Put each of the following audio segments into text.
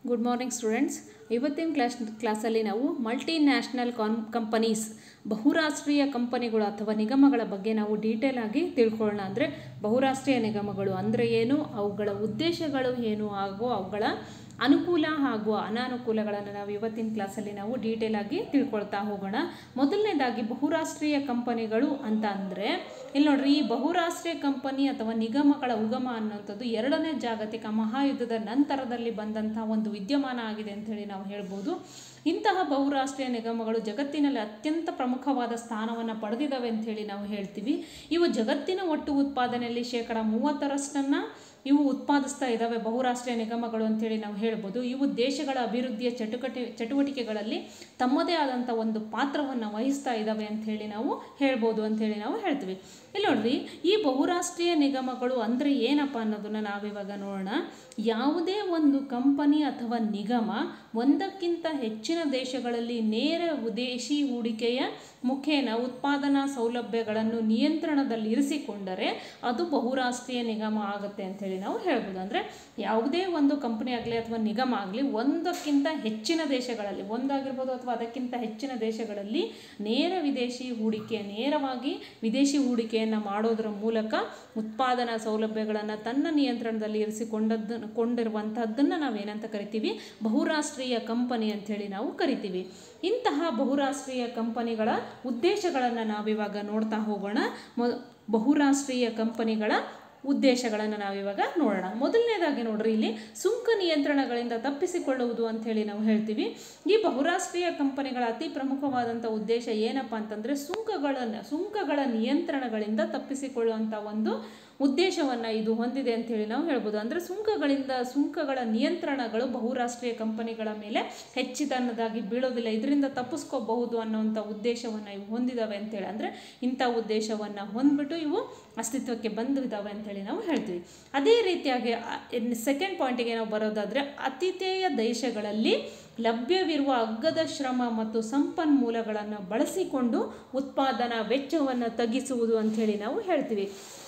good morning students ಇವತ್ತಿನ class ಕ್ಲಾಸಲ್ಲಿ ನಾವು ಮಲ್ಟಿ ನ್ಯಾಷನಲ್ ಕಾನ್ ಕಂಪನೀಸ್ ಬಹುರಾಷ್ಟ್ರೀಯ ಕಂಪನಿಗಳು ಅಥವಾ ನಿಗಮಗಳ ಬಗ್ಗೆ ನಾವು ಡೀಟೇಲ್ ಆಗಿ ತಿಳ್ಕೊಳ್ಳೋಣ ಅಂದರೆ ಬಹುರಾಷ್ಟ್ರೀಯ ನಿಗಮಗಳು ಅಂದರೆ ಏನು ಅವುಗಳ ಉದ್ದೇಶಗಳು ಏನು ಹಾಗೂ ಅವುಗಳ ಅನುಕೂಲ ಹಾಗೂ ಅನಾನುಕೂಲಗಳನ್ನು ನಾವು ಇವತ್ತಿನ ಕ್ಲಾಸಲ್ಲಿ ನಾವು ಡೀಟೇಲ್ ಆಗಿ ತಿಳ್ಕೊಳ್ತಾ ಹೋಗೋಣ ಮೊದಲನೇದಾಗಿ ಬಹುರಾಷ್ಟ್ರೀಯ ಕಂಪನಿಗಳು ಅಂತ ಅಂದರೆ ಇಲ್ಲಿ ನೋಡ್ರಿ ಈ ಬಹುರಾಷ್ಟ್ರೀಯ ಕಂಪನಿ ಅಥವಾ ನಿಗಮಗಳ ಉಗಮ ಅನ್ನುವಂಥದ್ದು ಎರಡನೇ ಜಾಗತಿಕ ಮಹಾಯುದ್ಧದ ನಂತರದಲ್ಲಿ ಬಂದಂಥ ಒಂದು ವಿದ್ಯಮಾನ ಆಗಿದೆ ಅಂತ ಹೇಳಿ ನಾವು ಹೇಳ್ಬೋದು ಇಂತಹ ಬಹುರಾಷ್ಟ್ರೀಯ ನಿಗಮಗಳು ಜಗತ್ತಿನಲ್ಲಿ ಅತ್ಯಂತ ಪ್ರಮುಖವಾದ ಸ್ಥಾನವನ್ನು ಪಡೆದಿದ್ದಾವೆ ಅಂತ ಹೇಳಿ ನಾವು ಹೇಳ್ತೀವಿ ಇವು ಜಗತ್ತಿನ ಒಟ್ಟು ಉತ್ಪಾದನೆಯಲ್ಲಿ ಶೇಕಡ ಮೂವತ್ತರಷ್ಟನ್ನು ಇವು ಉತ್ಪಾದಿಸ್ತಾ ಇದ್ದಾವೆ ಬಹುರಾಷ್ಟ್ರೀಯ ನಿಗಮಗಳು ಅಂತೇಳಿ ನಾವು ಹೇಳ್ಬೋದು ಇವು ದೇಶಗಳ ಅಭಿವೃದ್ಧಿಯ ಚಟುಕಟಿ ಚಟುವಟಿಕೆಗಳಲ್ಲಿ ತಮ್ಮದೇ ಆದಂಥ ಒಂದು ಪಾತ್ರವನ್ನು ವಹಿಸ್ತಾ ಇದ್ದಾವೆ ಅಂತ ಹೇಳಿ ನಾವು ಹೇಳ್ಬೋದು ಅಂತೇಳಿ ನಾವು ಹೇಳ್ತೀವಿ ಇಲ್ಲಿ ನೋಡ್ರಿ ಈ ಬಹುರಾಷ್ಟ್ರೀಯ ನಿಗಮಗಳು ಅಂದರೆ ಏನಪ್ಪ ಅನ್ನೋದನ್ನು ನಾವಿವಾಗ ನೋಡೋಣ ಯಾವುದೇ ಒಂದು ಕಂಪನಿ ಅಥವಾ ನಿಗಮ ಒಂದಕ್ಕಿಂತ ಹೆಚ್ಚಿನ ದೇಶಗಳಲ್ಲಿ ನೇರ ವಿದೇಶಿ ಹೂಡಿಕೆಯ ಮುಖೇನ ಉತ್ಪಾದನಾ ಸೌಲಭ್ಯಗಳನ್ನು ನಿಯಂತ್ರಣದಲ್ಲಿ ಇರಿಸಿಕೊಂಡರೆ ಅದು ಬಹುರಾಷ್ಟ್ರೀಯ ನಿಗಮ ಆಗುತ್ತೆ ಅಂತೇಳಿ ನಾವು ಹೇಳ್ಬೋದು ಅಂದರೆ ಯಾವುದೇ ಒಂದು ಕಂಪನಿ ಆಗಲಿ ಅಥವಾ ನಿಗಮ ಆಗಲಿ ಒಂದಕ್ಕಿಂತ ಹೆಚ್ಚಿನ ದೇಶಗಳಲ್ಲಿ ಒಂದಾಗಿರ್ಬೋದು ಅಥವಾ ಅದಕ್ಕಿಂತ ಹೆಚ್ಚಿನ ದೇಶಗಳಲ್ಲಿ ನೇರ ವಿದೇಶಿ ಹೂಡಿಕೆ ನೇರವಾಗಿ ವಿದೇಶಿ ಹೂಡಿಕೆಯನ್ನು ಮಾಡೋದರ ಮೂಲಕ ಉತ್ಪಾದನಾ ಸೌಲಭ್ಯಗಳನ್ನು ತನ್ನ ನಿಯಂತ್ರಣದಲ್ಲಿ ಇರಿಸಿಕೊಂಡದ್ದು ಕೊಂಡಿರುವಂಥದ್ದನ್ನು ನಾವೇನಂತ ಕರಿತೀವಿ ಬಹುರಾಷ್ಟ್ರೀಯ ಕಂಪನಿ ಅಂಥೇಳಿ ನಾವು ಕರಿತೀವಿ ಇಂತಹ ಬಹುರಾಷ್ಟ್ರೀಯ ಕಂಪನಿಗಳ ಉದ್ದೇಶಗಳನ್ನು ನಾವಿವಾಗ ನೋಡ್ತಾ ಹೋಗೋಣ ಮೊ ಬಹುರಾಷ್ಟ್ರೀಯ ಕಂಪನಿಗಳ ಉದ್ದೇಶಗಳನ್ನು ನಾವಿವಾಗ ನೋಡೋಣ ಮೊದಲನೇದಾಗಿ ನೋಡ್ರಿ ಇಲ್ಲಿ ಸುಂಕ ನಿಯಂತ್ರಣಗಳಿಂದ ತಪ್ಪಿಸಿಕೊಳ್ಳುವುದು ಅಂಥೇಳಿ ನಾವು ಹೇಳ್ತೀವಿ ಈ ಬಹುರಾಷ್ಟ್ರೀಯ ಕಂಪನಿಗಳ ಅತಿ ಪ್ರಮುಖವಾದಂಥ ಉದ್ದೇಶ ಏನಪ್ಪ ಅಂತಂದರೆ ಸುಂಕಗಳನ್ನು ಸುಂಕಗಳ ನಿಯಂತ್ರಣಗಳಿಂದ ತಪ್ಪಿಸಿಕೊಳ್ಳುವಂಥ ಒಂದು ಉದ್ದೇಶವನ್ನು ಇದು ಹೊಂದಿದೆ ಅಂತೇಳಿ ನಾವು ಹೇಳ್ಬೋದು ಅಂದರೆ ಸುಂಕಗಳಿಂದ ಸುಂಕಗಳ ನಿಯಂತ್ರಣಗಳು ಬಹುರಾಷ್ಟ್ರೀಯ ಕಂಪನಿಗಳ ಮೇಲೆ ಹೆಚ್ಚಿದನ್ನದಾಗಿ ಬೀಳೋದಿಲ್ಲ ಇದರಿಂದ ತಪ್ಪಿಸ್ಕೋಬಹುದು ಅನ್ನೋವಂಥ ಉದ್ದೇಶವನ್ನು ಇವು ಹೊಂದಿದ್ದಾವೆ ಅಂತೇಳಿ ಅಂದರೆ ಇಂಥ ಉದ್ದೇಶವನ್ನು ಹೊಂದ್ಬಿಟ್ಟು ಇವು ಅಸ್ತಿತ್ವಕ್ಕೆ ಬಂದಿದ್ದಾವೆ ಅಂತೇಳಿ ನಾವು ಹೇಳ್ತೀವಿ ಅದೇ ರೀತಿಯಾಗಿ ಸೆಕೆಂಡ್ ಪಾಯಿಂಟಿಗೆ ನಾವು ಬರೋದಾದರೆ ಅತಿಥೇಯ ದೇಶಗಳಲ್ಲಿ ಲಭ್ಯವಿರುವ ಅಗ್ಗದ ಶ್ರಮ ಮತ್ತು ಸಂಪನ್ಮೂಲಗಳನ್ನು ಬಳಸಿಕೊಂಡು ಉತ್ಪಾದನಾ ವೆಚ್ಚವನ್ನು ತಗ್ಗಿಸುವುದು ಅಂಥೇಳಿ ನಾವು ಹೇಳ್ತೀವಿ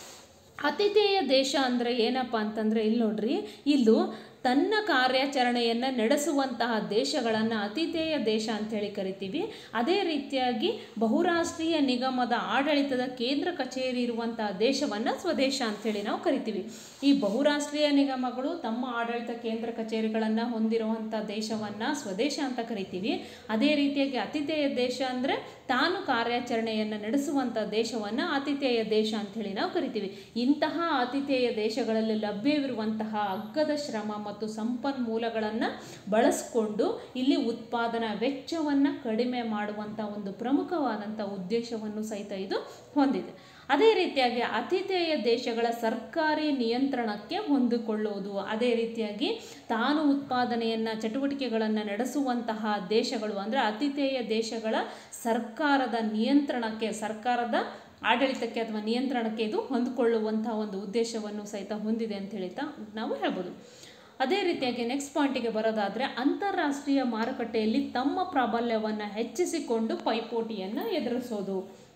ಅತಿಥೇಯ ದೇಶ ಅಂದರೆ ಏನಪ್ಪ ಅಂತಂದರೆ ಇಲ್ಲಿ ನೋಡ್ರಿ ಇಲ್ಲೂ ತನ್ನ ಕಾರ್ಯಾಚರಣೆಯನ್ನು ನಡೆಸುವಂತಹ ದೇಶಗಳನ್ನು ಅತಿಥೇಯ ದೇಶ ಅಂಥೇಳಿ ಕರಿತೀವಿ ಅದೇ ರೀತಿಯಾಗಿ ಬಹುರಾಷ್ಟ್ರೀಯ ನಿಗಮದ ಆಡಳಿತದ ಕೇಂದ್ರ ಕಚೇರಿ ಇರುವಂತಹ ದೇಶವನ್ನು ಸ್ವದೇಶ ಅಂಥೇಳಿ ನಾವು ಕರಿತೀವಿ ಈ ಬಹುರಾಷ್ಟ್ರೀಯ ನಿಗಮಗಳು ತಮ್ಮ ಆಡಳಿತ ಕೇಂದ್ರ ಕಚೇರಿಗಳನ್ನು ಹೊಂದಿರುವಂಥ ದೇಶವನ್ನು ಸ್ವದೇಶ ಅಂತ ಕರಿತೀವಿ ಅದೇ ರೀತಿಯಾಗಿ ಅತಿಥೇಯ ದೇಶ ಅಂದರೆ ತಾನು ಕಾರ್ಯಾಚರಣೆಯನ್ನು ನಡೆಸುವಂಥ ದೇಶವನ್ನು ಆತಿಥೇಯ ದೇಶ ಅಂಥೇಳಿ ನಾವು ಕರಿತೀವಿ ಇಂತಹ ಆತಿಥೇಯ ದೇಶಗಳಲ್ಲಿ ಲಭ್ಯವಿರುವಂತಹ ಅಗ್ಗದ ಶ್ರಮ ಮತ್ತು ಸಂಪನ್ಮೂಲಗಳನ್ನು ಬಳಸಿಕೊಂಡು ಇಲ್ಲಿ ಉತ್ಪಾದನಾ ವೆಚ್ಚವನ್ನು ಕಡಿಮೆ ಮಾಡುವಂಥ ಒಂದು ಪ್ರಮುಖವಾದಂಥ ಉದ್ದೇಶವನ್ನು ಸಹಿತ ಇದು ಹೊಂದಿದೆ ಅದೇ ರೀತಿಯಾಗಿ ಅತಿಥೇಯ ದೇಶಗಳ ಸರ್ಕಾರಿ ನಿಯಂತ್ರಣಕ್ಕೆ ಹೊಂದಿಕೊಳ್ಳುವುದು ಅದೇ ರೀತಿಯಾಗಿ ತಾನು ಉತ್ಪಾದನೆಯನ್ನು ಚಟುವಟಿಕೆಗಳನ್ನು ನಡೆಸುವಂತಹ ದೇಶಗಳು ಅಂದರೆ ಅತಿಥೇಯ ದೇಶಗಳ ಸರ್ಕಾರದ ನಿಯಂತ್ರಣಕ್ಕೆ ಸರ್ಕಾರದ ಆಡಳಿತಕ್ಕೆ ಅಥವಾ ನಿಯಂತ್ರಣಕ್ಕೆ ಇದು ಹೊಂದಿಕೊಳ್ಳುವಂತಹ ಒಂದು ಉದ್ದೇಶವನ್ನು ಸಹಿತ ಹೊಂದಿದೆ ಅಂತ ಹೇಳ್ತಾ ನಾವು ಹೇಳ್ಬೋದು ಅದೇ ರೀತಿಯಾಗಿ ನೆಕ್ಸ್ಟ್ ಪಾಯಿಂಟಿಗೆ ಬರೋದಾದರೆ ಅಂತಾರಾಷ್ಟ್ರೀಯ ಮಾರುಕಟ್ಟೆಯಲ್ಲಿ ತಮ್ಮ ಪ್ರಾಬಲ್ಯವನ್ನು ಹೆಚ್ಚಿಸಿಕೊಂಡು ಪೈಪೋಟಿಯನ್ನು ಎದುರಿಸೋದು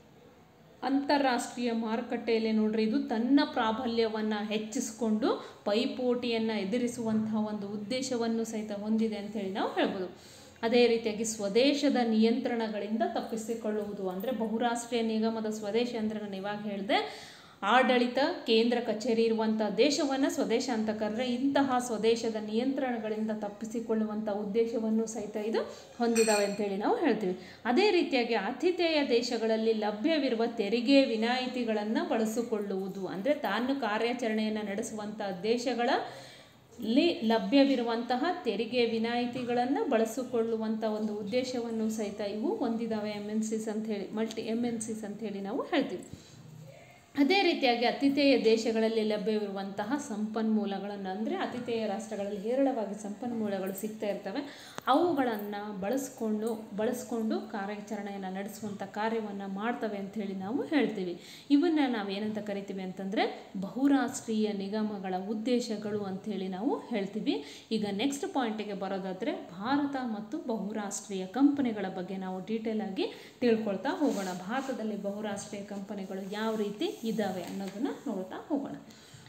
ಅಂತಾರಾಷ್ಟ್ರೀಯ ಮಾರುಕಟ್ಟೆಯಲ್ಲಿ ನೋಡ್ರಿ ಇದು ತನ್ನ ಪ್ರಾಬಲ್ಯವನ್ನು ಹೆಚ್ಚಿಸಿಕೊಂಡು ಪೈಪೋಟಿಯನ್ನು ಎದುರಿಸುವಂತಹ ಒಂದು ಉದ್ದೇಶವನ್ನು ಸಹಿತ ಹೊಂದಿದೆ ಅಂತೇಳಿ ನಾವು ಹೇಳ್ಬೋದು ಅದೇ ರೀತಿಯಾಗಿ ಸ್ವದೇಶದ ನಿಯಂತ್ರಣಗಳಿಂದ ತಪ್ಪಿಸಿಕೊಳ್ಳುವುದು ಅಂದರೆ ಬಹುರಾಷ್ಟ್ರೀಯ ನಿಗಮದ ಸ್ವದೇಶ ಅಂದರೆ ನಾನು ಇವಾಗ ಹೇಳಿದೆ ಆಡಳಿತ ಕೇಂದ್ರ ಕಚೇರಿ ಇರುವಂಥ ದೇಶವನ್ನು ಸ್ವದೇಶ ಅಂತ ಕರೆದ್ರೆ ಇಂತಹ ಸ್ವದೇಶದ ನಿಯಂತ್ರಣಗಳಿಂದ ತಪ್ಪಿಸಿಕೊಳ್ಳುವಂಥ ಉದ್ದೇಶವನ್ನು ಸಹಿತ ಇದು ಹೊಂದಿದ್ದಾವೆ ಅಂತೇಳಿ ನಾವು ಹೇಳ್ತೀವಿ ಅದೇ ರೀತಿಯಾಗಿ ಆತಿಥೇಯ ದೇಶಗಳಲ್ಲಿ ಲಭ್ಯವಿರುವ ತೆರಿಗೆ ವಿನಾಯಿತಿಗಳನ್ನು ಬಳಸಿಕೊಳ್ಳುವುದು ಅಂದರೆ ತಾನು ಕಾರ್ಯಾಚರಣೆಯನ್ನು ನಡೆಸುವಂಥ ದೇಶಗಳ ಲಿ ಲಭ್ಯವಿರುವಂತಹ ತೆರಿಗೆ ವಿನಾಯಿತಿಗಳನ್ನು ಬಳಸಿಕೊಳ್ಳುವಂಥ ಒಂದು ಉದ್ದೇಶವನ್ನು ಸಹಿತ ಇವು ಹೊಂದಿದ್ದಾವೆ ಎಮ್ ಎನ್ ಸಿಸ್ ಅಂಥೇಳಿ ಮಲ್ಟಿ ಎಮ್ ಎನ್ ಸಿಸ್ ಅಂಥೇಳಿ ನಾವು ಹೇಳ್ತೀವಿ ಅದೇ ರೀತಿಯಾಗಿ ಅತಿಥೇಯ ದೇಶಗಳಲ್ಲಿ ಲಭ್ಯವಿರುವಂತಹ ಸಂಪನ್ಮೂಲಗಳನ್ನು ಅಂದರೆ ಅತಿಥೇಯ ರಾಷ್ಟ್ರಗಳಲ್ಲಿ ಹೇರಳವಾಗಿ ಸಂಪನ್ಮೂಲಗಳು ಸಿಗ್ತಾ ಇರ್ತವೆ ಅವುಗಳನ್ನು ಬಳಸ್ಕೊಂಡು ಬಳಸ್ಕೊಂಡು ಕಾರ್ಯಾಚರಣೆಯನ್ನು ನಡೆಸುವಂಥ ಕಾರ್ಯವನ್ನು ಮಾಡ್ತವೆ ಅಂಥೇಳಿ ನಾವು ಹೇಳ್ತೀವಿ ಇವನ್ನ ನಾವೇನಂತ ಕರಿತೀವಿ ಅಂತಂದರೆ ಬಹುರಾಷ್ಟ್ರೀಯ ನಿಗಮಗಳ ಉದ್ದೇಶಗಳು ಅಂಥೇಳಿ ನಾವು ಹೇಳ್ತೀವಿ ಈಗ ನೆಕ್ಸ್ಟ್ ಪಾಯಿಂಟಿಗೆ ಬರೋದಾದರೆ ಭಾರತ ಮತ್ತು ಬಹುರಾಷ್ಟ್ರೀಯ ಕಂಪನಿಗಳ ಬಗ್ಗೆ ನಾವು ಡೀಟೇಲ್ ಆಗಿ ತಿಳ್ಕೊಳ್ತಾ ಹೋಗೋಣ ಭಾರತದಲ್ಲಿ ಬಹುರಾಷ್ಟ್ರೀಯ ಕಂಪನಿಗಳು ಯಾವ ರೀತಿ ಇದ್ದಾವೆ ಅನ್ನೋದನ್ನು ನೋಡ್ತಾ ಹೋಗೋಣ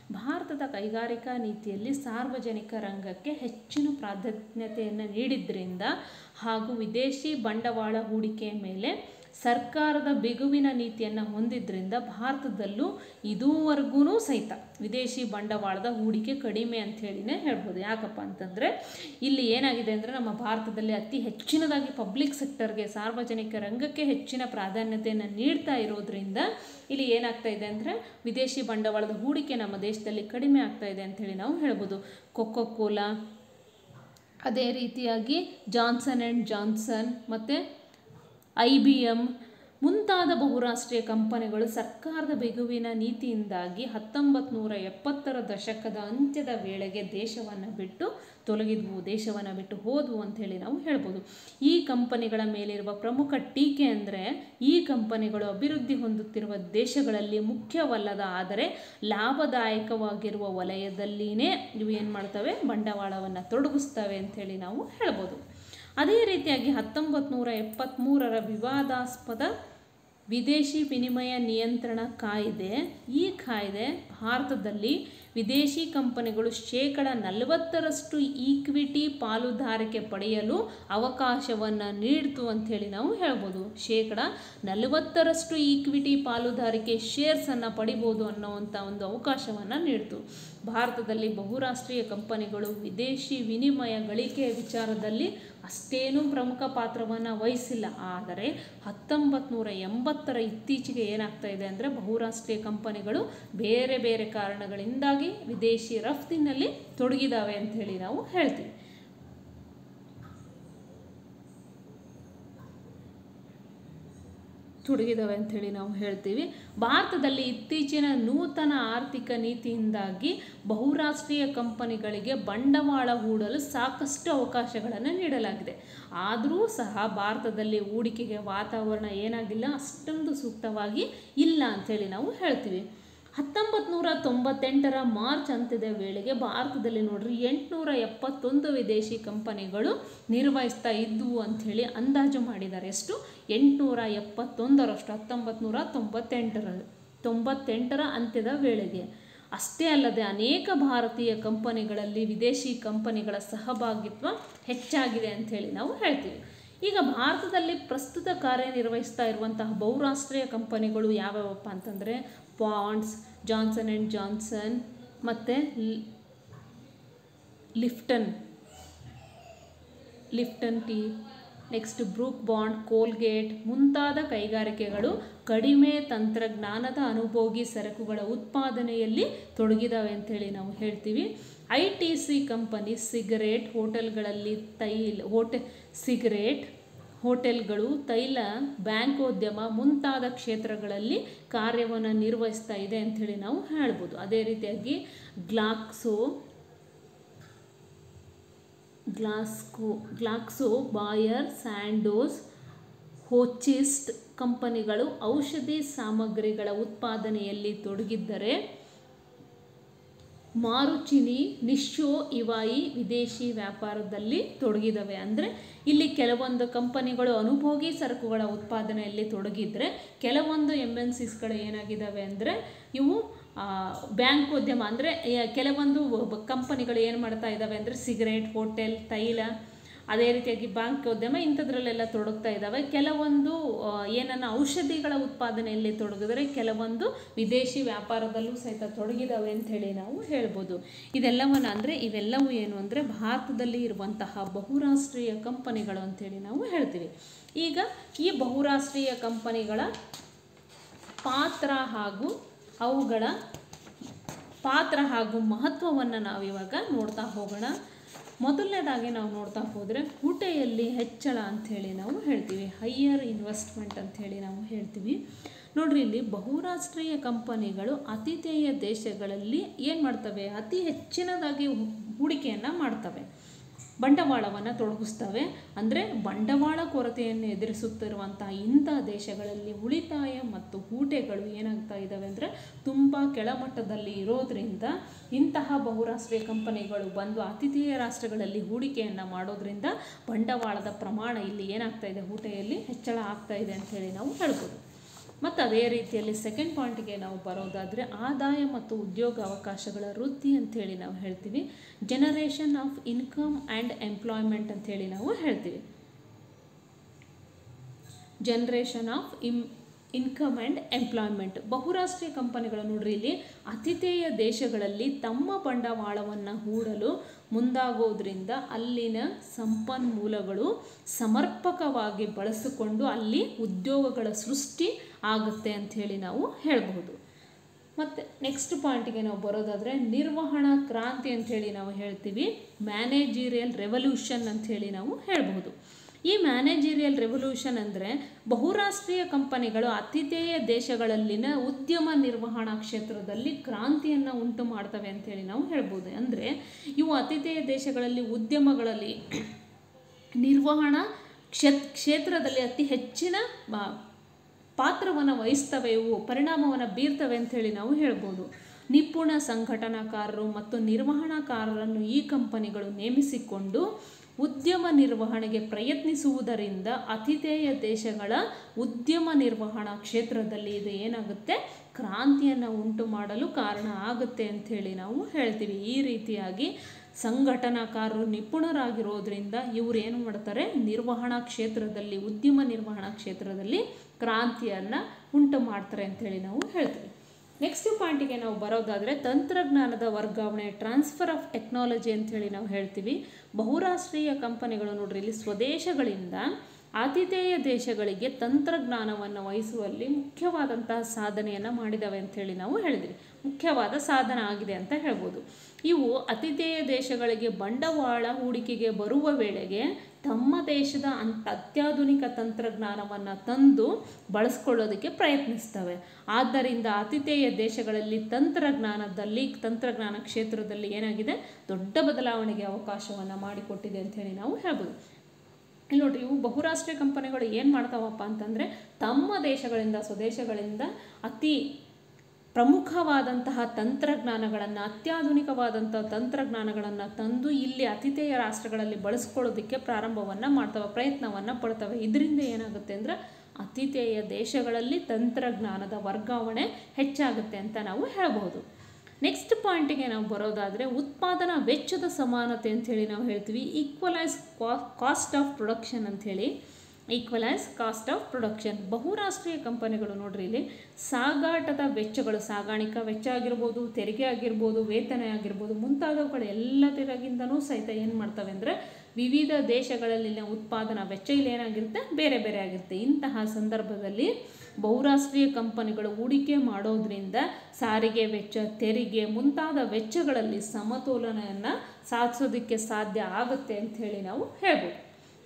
ಭಾರತದ ಕೈಗಾರಿಕಾ ನೀತಿಯಲ್ಲಿ ಸಾರ್ವಜನಿಕ ರಂಗಕ್ಕೆ ಹೆಚ್ಚಿನ ಪ್ರಾಧಾನ್ಯತೆಯನ್ನು ನೀಡಿದ್ರಿಂದ ಹಾಗೂ ವಿದೇಶಿ ಬಂಡವಾಳ ಹೂಡಿಕೆಯ ಮೇಲೆ ಸರ್ಕಾರದ ಬಿಗುವಿನ ನೀತಿಯನ್ನು ಹೊಂದಿದ್ರಿಂದ ಭಾರತದಲ್ಲೂ ಇದುವರೆಗೂ ಸಹಿತ ವಿದೇಶಿ ಬಂಡವಾಳದ ಹೂಡಿಕೆ ಕಡಿಮೆ ಅಂತ ಹೇಳಿನೇ ಹೇಳ್ಬೋದು ಯಾಕಪ್ಪ ಅಂತಂದರೆ ಇಲ್ಲಿ ಏನಾಗಿದೆ ಅಂದರೆ ನಮ್ಮ ಭಾರತದಲ್ಲಿ ಅತಿ ಹೆಚ್ಚಿನದಾಗಿ ಪಬ್ಲಿಕ್ ಸೆಕ್ಟರ್ಗೆ ಸಾರ್ವಜನಿಕ ರಂಗಕ್ಕೆ ಹೆಚ್ಚಿನ ಪ್ರಾಧಾನ್ಯತೆಯನ್ನು ನೀಡ್ತಾ ಇರೋದ್ರಿಂದ ಇಲ್ಲಿ ಏನಾಗ್ತಾ ಇದೆ ಅಂದರೆ ವಿದೇಶಿ ಬಂಡವಾಳದ ಹೂಡಿಕೆ ನಮ್ಮ ದೇಶದಲ್ಲಿ ಕಡಿಮೆ ಆಗ್ತಾ ಇದೆ ಅಂಥೇಳಿ ನಾವು ಹೇಳ್ಬೋದು ಕೊಕ್ಕೋ ಕೋಲಾ ಅದೇ ರೀತಿಯಾಗಿ ಜಾನ್ಸನ್ ಆ್ಯಂಡ್ ಜಾನ್ಸನ್ ಮತ್ತು ಐ ಬಿ ಎಮ್ ಮುಂತಾದ ಬಹುರಾಷ್ಟ್ರೀಯ ಕಂಪನಿಗಳು ಸರ್ಕಾರದ ಬಿಗುವಿನ ನೀತಿಯಿಂದಾಗಿ ಹತ್ತೊಂಬತ್ತು ನೂರ ಎಪ್ಪತ್ತರ ದಶಕದ ಅಂತ್ಯದ ವೇಳೆಗೆ ದೇಶವನ್ನು ಬಿಟ್ಟು ತೊಲಗಿದ್ವು ದೇಶವನ್ನು ಬಿಟ್ಟು ಹೋದ್ವು ಅಂಥೇಳಿ ನಾವು ಹೇಳ್ಬೋದು ಈ ಕಂಪನಿಗಳ ಮೇಲಿರುವ ಪ್ರಮುಖ ಟೀಕೆ ಅಂದರೆ ಈ ಕಂಪನಿಗಳು ಅಭಿವೃದ್ಧಿ ಹೊಂದುತ್ತಿರುವ ದೇಶಗಳಲ್ಲಿ ಮುಖ್ಯವಲ್ಲದ ಆದರೆ ಲಾಭದಾಯಕವಾಗಿರುವ ವಲಯದಲ್ಲಿನೇ ಇವು ಏನು ಮಾಡ್ತವೆ ಬಂಡವಾಳವನ್ನು ತೊಡಗಿಸ್ತವೆ ಅಂಥೇಳಿ ನಾವು ಹೇಳ್ಬೋದು ಅದೇ ರೀತಿಯಾಗಿ ಹತ್ತೊಂಬತ್ತು ನೂರ ಎಪ್ಪತ್ತ್ಮೂರರ ವಿವಾದಾಸ್ಪದ ವಿದೇಶಿ ವಿನಿಮಯ ನಿಯಂತ್ರಣ ಕಾಯ್ದೆ ಈ ಕಾಯ್ದೆ ಭಾರತದಲ್ಲಿ ವಿದೇಶಿ ಕಂಪನಿಗಳು ಶೇಕಡ ನಲವತ್ತರಷ್ಟು ಈಕ್ವಿಟಿ ಪಾಲುದಾರಿಕೆ ಪಡೆಯಲು ಅವಕಾಶವನ್ನು ನೀಡಿತು ಅಂಥೇಳಿ ನಾವು ಹೇಳ್ಬೋದು ಶೇಕಡ ನಲವತ್ತರಷ್ಟು ಈಕ್ವಿಟಿ ಪಾಲುದಾರಿಕೆ ಶೇರ್ಸನ್ನು ಪಡಿಬೋದು ಅನ್ನೋವಂಥ ಒಂದು ಅವಕಾಶವನ್ನು ನೀಡಿತು ಭಾರತದಲ್ಲಿ ಬಹುರಾಷ್ಟ್ರೀಯ ಕಂಪನಿಗಳು ವಿದೇಶಿ ವಿನಿಮಯ ಗಳಿಕೆಯ ವಿಚಾರದಲ್ಲಿ ಅಷ್ಟೇನೂ ಪ್ರಮುಖ ಪಾತ್ರವನ್ನು ವಹಿಸಿಲ್ಲ ಆದರೆ ಹತ್ತೊಂಬತ್ತು ನೂರ ಎಂಬತ್ತರ ಇತ್ತೀಚೆಗೆ ಏನಾಗ್ತಾ ಇದೆ ಅಂದರೆ ಬಹುರಾಷ್ಟ್ರೀಯ ಕಂಪನಿಗಳು ಬೇರೆ ಬೇರೆ ಕಾರಣಗಳಿಂದಾಗಿ ವಿದೇಶಿ ರಫ್ತಿನಲ್ಲಿ ತೊಡಗಿದಾವೆ ಅಂತ ಹೇಳಿ ನಾವು ಹೇಳ್ತೀವಿ ತೊಡಗಿದಾವೆ ಅಂಥೇಳಿ ನಾವು ಹೇಳ್ತೀವಿ ಭಾರತದಲ್ಲಿ ಇತ್ತೀಚಿನ ನೂತನ ಆರ್ಥಿಕ ನೀತಿಯಿಂದಾಗಿ ಬಹುರಾಷ್ಟ್ರೀಯ ಕಂಪನಿಗಳಿಗೆ ಬಂಡವಾಳ ಹೂಡಲು ಸಾಕಷ್ಟು ಅವಕಾಶಗಳನ್ನು ನೀಡಲಾಗಿದೆ ಆದರೂ ಸಹ ಭಾರತದಲ್ಲಿ ಹೂಡಿಕೆಗೆ ವಾತಾವರಣ ಏನಾಗಿಲ್ಲ ಅಷ್ಟೊಂದು ಸೂಕ್ತವಾಗಿ ಇಲ್ಲ ಅಂಥೇಳಿ ನಾವು ಹೇಳ್ತೀವಿ ಹತ್ತೊಂಬತ್ತು ನೂರ ತೊಂಬತ್ತೆಂಟರ ಮಾರ್ಚ್ ಅಂತ್ಯದ ವೇಳೆಗೆ ಭಾರತದಲ್ಲಿ ನೋಡ್ರಿ ಎಂಟುನೂರ ಎಪ್ಪತ್ತೊಂದು ವಿದೇಶಿ ಕಂಪನಿಗಳು ನಿರ್ವಹಿಸ್ತಾ ಇದ್ವು ಅಂಥೇಳಿ ಅಂದಾಜು ಮಾಡಿದ್ದಾರೆ ಎಷ್ಟು ಎಂಟುನೂರ ಎಪ್ಪತ್ತೊಂದರಷ್ಟು ಹತ್ತೊಂಬತ್ತು ನೂರ ತೊಂಬತ್ತೆಂಟರ ತೊಂಬತ್ತೆಂಟರ ಅಂತ್ಯದ ವೇಳೆಗೆ ಅಷ್ಟೇ ಅಲ್ಲದೆ ಅನೇಕ ಭಾರತೀಯ ಕಂಪನಿಗಳಲ್ಲಿ ವಿದೇಶಿ ಕಂಪನಿಗಳ ಸಹಭಾಗಿತ್ವ ಹೆಚ್ಚಾಗಿದೆ ಅಂಥೇಳಿ ನಾವು ಹೇಳ್ತೀವಿ ಈಗ ಭಾರತದಲ್ಲಿ ಪ್ರಸ್ತುತ ಕಾರ್ಯನಿರ್ವಹಿಸ್ತಾ ಇರುವಂತಹ ಬಹುರಾಷ್ಟ್ರೀಯ ಕಂಪನಿಗಳು ಯಾವ್ಯಾವಪ್ಪ ಅಂತಂದರೆ ಪಾಂಡ್ಸ್ ಜಾನ್ಸನ್ ಆ್ಯಂಡ್ ಜಾನ್ಸನ್ ಮತ್ತು Lipton Lipton tea next Brooke Bond Colgate ಮುಂತಾದ ಕೈಗಾರಿಕೆಗಳು ಕಡಿಮೆ ತಂತ್ರಜ್ಞಾನದ ಅನುಭೋಗಿ ಸರಕುಗಳ ಉತ್ಪಾದನೆಯಲ್ಲಿ ತೊಡಗಿದಾವೆ ಅಂಥೇಳಿ ನಾವು ಹೇಳ್ತೀವಿ I T C company cigarette ಹೋಟೆಲ್ಗಳಲ್ಲಿ ತೈಲ ಹೋಟೆ ಸಿಗರೇಟ್ ಹೋಟೆಲ್ಗಳು ತೈಲ ಬ್ಯಾಂಕೋದ್ಯಮ ಮುಂತಾದ ಕ್ಷೇತ್ರಗಳಲ್ಲಿ ಕಾರ್ಯವನ್ನು ನಿರ್ವಹಿಸ್ತಾ ಇದೆ ಅಂಥೇಳಿ ನಾವು ಹೇಳ್ಬೋದು ಅದೇ ರೀತಿಯಾಗಿ ಗ್ಲಾಕ್ಸೋ ಗ್ಲಾಸ್ಕೋ ಗ್ಲಾಕ್ಸೋ ಬಾಯರ್ ಸ್ಯಾಂಡೋಸ್ ಹೋಚಿಸ್ಟ್ ಕಂಪನಿಗಳು ಔಷಧಿ ಸಾಮಗ್ರಿಗಳ ಉತ್ಪಾದನೆಯಲ್ಲಿ ತೊಡಗಿದ್ದರೆ ಮಾರುಚಿನಿ ನಿಶೋ ಇವಾಯಿ ವಿದೇಶಿ ವ್ಯಾಪಾರದಲ್ಲಿ ತೊಡಗಿದವೆ ಅಂದರೆ ಇಲ್ಲಿ ಕೆಲವೊಂದು ಕಂಪನಿಗಳು ಅನುಭೋಗಿ ಸರಕುಗಳ ಉತ್ಪಾದನೆಯಲ್ಲಿ ತೊಡಗಿದ್ರೆ ಕೆಲವೊಂದು ಎಮ್ ಎನ್ ಸಿಸ್ಗಳು ಏನಾಗಿದ್ದಾವೆ ಅಂದರೆ ಇವು ಬ್ಯಾಂಕ್ ಉದ್ಯಮ ಅಂದರೆ ಕೆಲವೊಂದು ಕಂಪನಿಗಳು ಏನು ಮಾಡ್ತಾ ಇದ್ದಾವೆ ಅಂದರೆ ಸಿಗರೇಟ್ ಹೋಟೆಲ್ ತೈಲ ಅದೇ ರೀತಿಯಾಗಿ ಬ್ಯಾಂಕ್ ಉದ್ಯಮ ಇಂಥದ್ರಲ್ಲೆಲ್ಲ ತೊಡಗ್ತಾ ಇದ್ದಾವೆ ಕೆಲವೊಂದು ಏನನ್ನ ಔಷಧಿಗಳ ಉತ್ಪಾದನೆಯಲ್ಲಿ ತೊಡಗಿದ್ರೆ ಕೆಲವೊಂದು ವಿದೇಶಿ ವ್ಯಾಪಾರದಲ್ಲೂ ಸಹಿತ ತೊಡಗಿದಾವೆ ಅಂಥೇಳಿ ನಾವು ಹೇಳ್ಬೋದು ಇದೆಲ್ಲವನ್ನು ಅಂದರೆ ಇವೆಲ್ಲವೂ ಏನು ಅಂದರೆ ಭಾರತದಲ್ಲಿ ಇರುವಂತಹ ಬಹುರಾಷ್ಟ್ರೀಯ ಕಂಪನಿಗಳು ಅಂಥೇಳಿ ನಾವು ಹೇಳ್ತೀವಿ ಈಗ ಈ ಬಹುರಾಷ್ಟ್ರೀಯ ಕಂಪನಿಗಳ ಪಾತ್ರ ಹಾಗೂ ಅವುಗಳ ಪಾತ್ರ ಹಾಗೂ ಮಹತ್ವವನ್ನು ನಾವಿವಾಗ ನೋಡ್ತಾ ಹೋಗೋಣ ಮೊದಲನೇದಾಗಿ ನಾವು ನೋಡ್ತಾ ಹೋದರೆ ಹೂಟೆಯಲ್ಲಿ ಹೆಚ್ಚಳ ಅಂಥೇಳಿ ನಾವು ಹೇಳ್ತೀವಿ ಹೈಯರ್ ಇನ್ವೆಸ್ಟ್ಮೆಂಟ್ ಅಂಥೇಳಿ ನಾವು ಹೇಳ್ತೀವಿ ನೋಡ್ರಿ ಇಲ್ಲಿ ಬಹುರಾಷ್ಟ್ರೀಯ ಕಂಪನಿಗಳು ಆತಿಥೇಯ ದೇಶಗಳಲ್ಲಿ ಏನು ಮಾಡ್ತವೆ ಅತಿ ಹೆಚ್ಚಿನದಾಗಿ ಹೂಡಿಕೆಯನ್ನು ಮಾಡ್ತವೆ ಬಂಡವಾಳವನ್ನು ತೊಡಗಿಸ್ತವೆ ಅಂದರೆ ಬಂಡವಾಳ ಕೊರತೆಯನ್ನು ಎದುರಿಸುತ್ತಿರುವಂತಹ ಇಂಥ ದೇಶಗಳಲ್ಲಿ ಉಳಿತಾಯ ಮತ್ತು ಹೂಟೆಗಳು ಏನಾಗ್ತಾ ಇದ್ದಾವೆ ಅಂದರೆ ತುಂಬ ಕೆಳಮಟ್ಟದಲ್ಲಿ ಇರೋದ್ರಿಂದ ಇಂತಹ ಬಹುರಾಷ್ಟ್ರೀಯ ಕಂಪನಿಗಳು ಬಂದು ಆತಿಥೇಯ ರಾಷ್ಟ್ರಗಳಲ್ಲಿ ಹೂಡಿಕೆಯನ್ನು ಮಾಡೋದ್ರಿಂದ ಬಂಡವಾಳದ ಪ್ರಮಾಣ ಇಲ್ಲಿ ಏನಾಗ್ತಾ ಇದೆ ಹೂಟೆಯಲ್ಲಿ ಹೆಚ್ಚಳ ಆಗ್ತಾ ಇದೆ ಅಂಥೇಳಿ ನಾವು ಹೇಳ್ಬೋದು ಮತ್ತು ಅದೇ ರೀತಿಯಲ್ಲಿ ಸೆಕೆಂಡ್ ಪಾಯಿಂಟ್ಗೆ ನಾವು ಬರೋದಾದರೆ ಆದಾಯ ಮತ್ತು ಉದ್ಯೋಗ ಅವಕಾಶಗಳ ವೃದ್ಧಿ ಅಂಥೇಳಿ ನಾವು ಹೇಳ್ತೀವಿ generation of income and employment ಅಂಥೇಳಿ ನಾವು ಹೇಳ್ತೀವಿ generation of in income and employment ಬಹುರಾಷ್ಟ್ರೀಯ ಕಂಪನಿಗಳು ನೋಡ್ರಿ ಇಲ್ಲಿ ಅತಿಥೇಯ ದೇಶಗಳಲ್ಲಿ ತಮ್ಮ ಬಂಡವಾಳವನ್ನು ಹೂಡಲು ಮುಂದಾಗೋದ್ರಿಂದ ಅಲ್ಲಿನ ಸಂಪನ್ಮೂಲಗಳು ಸಮರ್ಪಕವಾಗಿ ಬಳಸಿಕೊಂಡು ಅಲ್ಲಿ ಉದ್ಯೋಗಗಳ ಸೃಷ್ಟಿ ಆಗುತ್ತೆ ಅಂಥೇಳಿ ನಾವು ಹೇಳಬಹುದು ಮತ್ತು ನೆಕ್ಸ್ಟ್ ಪಾಯಿಂಟಿಗೆ ನಾವು ಬರೋದಾದರೆ ನಿರ್ವಹಣಾ ಕ್ರಾಂತಿ ಅಂಥೇಳಿ ನಾವು ಹೇಳ್ತೀವಿ ಮ್ಯಾನೇಜೀರಿಯಲ್ ರೆವಲ್ಯೂಷನ್ ಅಂಥೇಳಿ ನಾವು ಹೇಳ್ಬಹುದು ಈ ಮ್ಯಾನೇಜೀರಿಯಲ್ ರೆವಲ್ಯೂಷನ್ ಅಂದರೆ ಬಹುರಾಷ್ಟ್ರೀಯ ಕಂಪನಿಗಳು ಅತಿಥೇಯ ದೇಶಗಳಲ್ಲಿನ ಉದ್ಯಮ ನಿರ್ವಹಣಾ ಕ್ಷೇತ್ರದಲ್ಲಿ ಕ್ರಾಂತಿಯನ್ನು ಉಂಟು ಮಾಡ್ತವೆ ಅಂತೇಳಿ ನಾವು ಹೇಳ್ಬೋದು ಅಂದರೆ ಇವು ಅತಿಥೇಯ ದೇಶಗಳಲ್ಲಿ ಉದ್ಯಮಗಳಲ್ಲಿ ನಿರ್ವಹಣಾ ಕ್ಷೇತ್ ಕ್ಷೇತ್ರದಲ್ಲಿ ಅತಿ ಹೆಚ್ಚಿನ ಬ- ಪಾತ್ರವನ್ನು ವಹಿಸ್ತವೆ ಇವು ಪರಿಣಾಮವನ್ನು ಬೀರ್ತವೆ ಅಂಥೇಳಿ ನಾವು ಹೇಳ್ಬೋದು ನಿಪುಣ ಸಂಘಟನಾಕಾರರು ಮತ್ತು ನಿರ್ವಹಣಾಕಾರರನ್ನು ಈ ಕಂಪನಿಗಳು ನೇಮಿಸಿಕೊಂಡು ಉದ್ಯಮ ನಿರ್ವಹಣೆಗೆ ಪ್ರಯತ್ನಿಸುವುದರಿಂದ ಅತಿಥೇಯ ದೇಶಗಳ ಉದ್ಯಮ ನಿರ್ವಹಣಾ ಕ್ಷೇತ್ರದಲ್ಲಿ ಇದು ಏನಾಗುತ್ತೆ ಕ್ರಾಂತಿಯನ್ನು ಉಂಟು ಮಾಡಲು ಕಾರಣ ಆಗುತ್ತೆ ಅಂಥೇಳಿ ನಾವು ಹೇಳ್ತೀವಿ ಈ ರೀತಿಯಾಗಿ ಸಂಘಟನಾಕಾರರು ನಿಪುಣರಾಗಿರೋದ್ರಿಂದ ಇವರು ಏನು ಮಾಡ್ತಾರೆ ನಿರ್ವಹಣಾ ಕ್ಷೇತ್ರದಲ್ಲಿ ಉದ್ಯಮ ನಿರ್ವಹಣಾ ಕ್ಷೇತ್ರದಲ್ಲಿ ಕ್ರಾಂತಿಯನ್ನು ಉಂಟು ಮಾಡ್ತಾರೆ ಅಂಥೇಳಿ ನಾವು ಹೇಳ್ತೀವಿ ನೆಕ್ಸ್ಟ್ ಪಾಯಿಂಟಿಗೆ ನಾವು ಬರೋದಾದರೆ ತಂತ್ರಜ್ಞಾನದ ವರ್ಗಾವಣೆ ಟ್ರಾನ್ಸ್ಫರ್ ಆಫ್ ಟೆಕ್ನಾಲಜಿ ಅಂಥೇಳಿ ನಾವು ಹೇಳ್ತೀವಿ ಬಹುರಾಷ್ಟ್ರೀಯ ಕಂಪನಿಗಳು ನೋಡ್ರಿ ಇಲ್ಲಿ ಸ್ವದೇಶಗಳಿಂದ ಆತಿಥೇಯ ದೇಶಗಳಿಗೆ ತಂತ್ರಜ್ಞಾನವನ್ನು ವಹಿಸುವಲ್ಲಿ ಮುಖ್ಯವಾದಂತಹ ಸಾಧನೆಯನ್ನು ಮಾಡಿದವೆ ಅಂಥೇಳಿ ನಾವು ಹೇಳಿದ್ವಿ ಮುಖ್ಯವಾದ ಸಾಧನ ಆಗಿದೆ ಅಂತ ಹೇಳ್ಬೋದು ಇವು ಅತಿಥೇಯ ದೇಶಗಳಿಗೆ ಬಂಡವಾಳ ಹೂಡಿಕೆಗೆ ಬರುವ ವೇಳೆಗೆ ತಮ್ಮ ದೇಶದ ಅಂತ ಅತ್ಯಾಧುನಿಕ ತಂತ್ರಜ್ಞಾನವನ್ನು ತಂದು ಬಳಸ್ಕೊಳ್ಳೋದಕ್ಕೆ ಪ್ರಯತ್ನಿಸ್ತವೆ ಆದ್ದರಿಂದ ಆತಿಥೇಯ ದೇಶಗಳಲ್ಲಿ ತಂತ್ರಜ್ಞಾನದಲ್ಲಿ ತಂತ್ರಜ್ಞಾನ ಕ್ಷೇತ್ರದಲ್ಲಿ ಏನಾಗಿದೆ ದೊಡ್ಡ ಬದಲಾವಣೆಗೆ ಅವಕಾಶವನ್ನು ಮಾಡಿಕೊಟ್ಟಿದೆ ಅಂಥೇಳಿ ನಾವು ಹೇಳ್ಬೋದು ಇಲ್ಲಿ ನೋಡ್ರಿ ಇವು ಬಹುರಾಷ್ಟ್ರೀಯ ಕಂಪನಿಗಳು ಏನು ಮಾಡ್ತಾವಪ್ಪ ಅಂತಂದರೆ ತಮ್ಮ ದೇಶಗಳಿಂದ ಸ್ವದೇಶಗಳಿಂದ ಅತಿ ಪ್ರಮುಖವಾದಂತಹ ತಂತ್ರಜ್ಞಾನಗಳನ್ನು ಅತ್ಯಾಧುನಿಕವಾದಂಥ ತಂತ್ರಜ್ಞಾನಗಳನ್ನು ತಂದು ಇಲ್ಲಿ ಅತಿಥೇಯ ರಾಷ್ಟ್ರಗಳಲ್ಲಿ ಬಳಸ್ಕೊಳ್ಳೋದಕ್ಕೆ ಪ್ರಾರಂಭವನ್ನು ಮಾಡ್ತವೆ ಪ್ರಯತ್ನವನ್ನು ಪಡ್ತವೆ ಇದರಿಂದ ಏನಾಗುತ್ತೆ ಅಂದರೆ ಅತಿಥೇಯ ದೇಶಗಳಲ್ಲಿ ತಂತ್ರಜ್ಞಾನದ ವರ್ಗಾವಣೆ ಹೆಚ್ಚಾಗುತ್ತೆ ಅಂತ ನಾವು ಹೇಳಬಹುದು ನೆಕ್ಸ್ಟ್ ಪಾಯಿಂಟಿಗೆ ನಾವು ಬರೋದಾದರೆ ಉತ್ಪಾದನಾ ವೆಚ್ಚದ ಸಮಾನತೆ ಅಂಥೇಳಿ ನಾವು ಹೇಳ್ತೀವಿ ಈಕ್ವಲೈಸ್ ಕಾಸ್ಟ್ ಆಫ್ ಪ್ರೊಡಕ್ಷನ್ ಅಂಥೇಳಿ ಈಕ್ವಲೈಸ್ ಕಾಸ್ಟ್ ಆಫ್ ಪ್ರೊಡಕ್ಷನ್ ಬಹುರಾಷ್ಟ್ರೀಯ ಕಂಪನಿಗಳು ನೋಡ್ರಿ ಇಲ್ಲಿ ಸಾಗಾಟದ ವೆಚ್ಚಗಳು ಸಾಗಾಣಿಕಾ ವೆಚ್ಚ ಆಗಿರ್ಬೋದು ತೆರಿಗೆ ಆಗಿರ್ಬೋದು ವೇತನ ಆಗಿರ್ಬೋದು ಮುಂತಾದವುಗಳು ಎಲ್ಲದರಾಗಿಂದನೂ ಸಹಿತ ಏನು ಮಾಡ್ತವೆ ಅಂದರೆ ವಿವಿಧ ದೇಶಗಳಲ್ಲಿನ ಉತ್ಪಾದನಾ ವೆಚ್ಚ ಇಲ್ಲಿ ಏನಾಗಿರುತ್ತೆ ಬೇರೆ ಬೇರೆ ಆಗಿರುತ್ತೆ ಇಂತಹ ಸಂದರ್ಭದಲ್ಲಿ ಬಹುರಾಷ್ಟ್ರೀಯ ಕಂಪನಿಗಳು ಹೂಡಿಕೆ ಮಾಡೋದ್ರಿಂದ ಸಾರಿಗೆ ವೆಚ್ಚ ತೆರಿಗೆ ಮುಂತಾದ ವೆಚ್ಚಗಳಲ್ಲಿ ಸಮತೋಲನೆಯನ್ನು ಸಾಧಿಸೋದಕ್ಕೆ ಸಾಧ್ಯ ಆಗುತ್ತೆ ಅಂಥೇಳಿ ನಾವು ಹೇಳ್ಬೋದು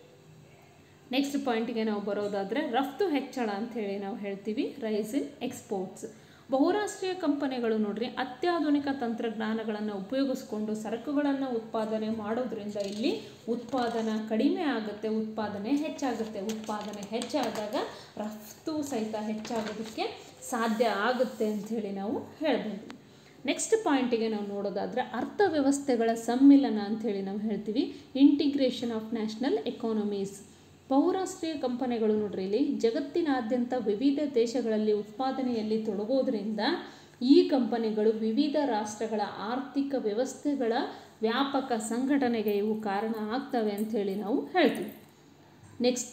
ನೆಕ್ಸ್ಟ್ ಪಾಯಿಂಟಿಗೆ ನಾವು ಬರೋದಾದರೆ ರಫ್ತು ಹೆಚ್ಚಳ ಅಂಥೇಳಿ ನಾವು ಹೇಳ್ತೀವಿ ರೈಸ್ ಇನ್ ಎಕ್ಸ್ಪೋರ್ಟ್ಸ್ ಬಹುರಾಷ್ಟ್ರೀಯ ಕಂಪನಿಗಳು ನೋಡ್ರಿ ಅತ್ಯಾಧುನಿಕ ತಂತ್ರಜ್ಞಾನಗಳನ್ನು ಉಪಯೋಗಿಸ್ಕೊಂಡು ಸರಕುಗಳನ್ನು ಉತ್ಪಾದನೆ ಮಾಡೋದ್ರಿಂದ ಇಲ್ಲಿ ಉತ್ಪಾದನಾ ಕಡಿಮೆ ಆಗುತ್ತೆ ಉತ್ಪಾದನೆ ಹೆಚ್ಚಾಗುತ್ತೆ ಉತ್ಪಾದನೆ ಹೆಚ್ಚಾದಾಗ ರಫ್ತು ಸಹಿತ ಹೆಚ್ಚಾಗೋದಕ್ಕೆ ಸಾಧ್ಯ ಆಗುತ್ತೆ ಅಂಥೇಳಿ ನಾವು ಹೇಳ್ಬೋದು ನೆಕ್ಸ್ಟ್ ಪಾಯಿಂಟಿಗೆ ನಾವು ನೋಡೋದಾದರೆ ಅರ್ಥವ್ಯವಸ್ಥೆಗಳ ಸಮ್ಮಿಲನ ಅಂಥೇಳಿ ನಾವು ಹೇಳ್ತೀವಿ ಇಂಟಿಗ್ರೇಷನ್ ಆಫ್ ನ್ಯಾಷನಲ್ ಎಕಾನಮೀಸ್ ಬಹುರಾಷ್ಟ್ರೀಯ ಕಂಪನಿಗಳು ನೋಡ್ರಿ ಇಲ್ಲಿ ಜಗತ್ತಿನಾದ್ಯಂತ ವಿವಿಧ ದೇಶಗಳಲ್ಲಿ ಉತ್ಪಾದನೆಯಲ್ಲಿ ತೊಡಗೋದ್ರಿಂದ ಈ ಕಂಪನಿಗಳು ವಿವಿಧ ರಾಷ್ಟ್ರಗಳ ಆರ್ಥಿಕ ವ್ಯವಸ್ಥೆಗಳ ವ್ಯಾಪಕ ಸಂಘಟನೆಗೆ ಇವು ಕಾರಣ ಆಗ್ತವೆ ಅಂಥೇಳಿ ನಾವು ಹೇಳ್ತೀವಿ ನೆಕ್ಸ್ಟ್